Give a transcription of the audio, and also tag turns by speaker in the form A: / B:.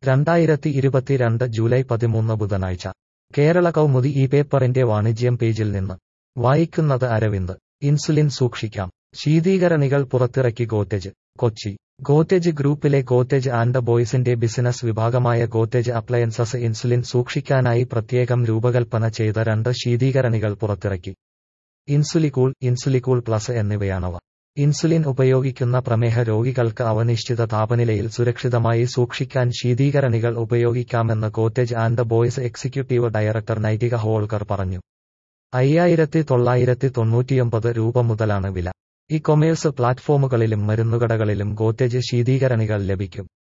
A: രണ്ടായിരത്തി ഇരുപത്തിരണ്ട് ജൂലൈ പതിമൂന്ന് ബുധനാഴ്ച കേരള കൗമുദി ഈ പേപ്പറിന്റെ വാണിജ്യം പേജിൽ നിന്ന് വായിക്കുന്നത് അരവിന്ദ് ഇൻസുലിൻ സൂക്ഷിക്കാം ശീതീകരണികൾ പുറത്തിറക്കി ഗോത്തേജ് കൊച്ചി ഗോത്തേജ് ഗ്രൂപ്പിലെ ഗോത്തേജ് ആൻഡ് ബോയ്സിന്റെ ബിസിനസ് വിഭാഗമായ ഗോത്തേജ് അപ്ലയൻസസ് ഇൻസുലിൻ സൂക്ഷിക്കാനായി പ്രത്യേകം രൂപകൽപ്പന ചെയ്ത രണ്ട് ശീതീകരണികൾ പുറത്തിറക്കി ഇൻസുലികൂൾ ഇൻസുലികൂൾ പ്ലസ് എന്നിവയാണവ ഇൻസുലിൻ ഉപയോഗിക്കുന്ന പ്രമേഹ രോഗികൾക്ക് അവനിശ്ചിത താപനിലയിൽ സുരക്ഷിതമായി സൂക്ഷിക്കാൻ ശീതീകരണികൾ ഉപയോഗിക്കാമെന്ന് Godrej and Boyce executive director Nyrika Holkar പറഞ്ഞു അയ്യായിരത്തി തൊള്ളായിരത്തി തൊണ്ണൂറ്റിയൊമ്പത് രൂപ മുതലാണ് വില ഇ കൊമേഴ്സ് പ്ലാറ്റ്ഫോമുകളിലും മരുന്നുകടകളിലും ഗോത്തേജ് ശീതീകരണികൾ ലഭിക്കും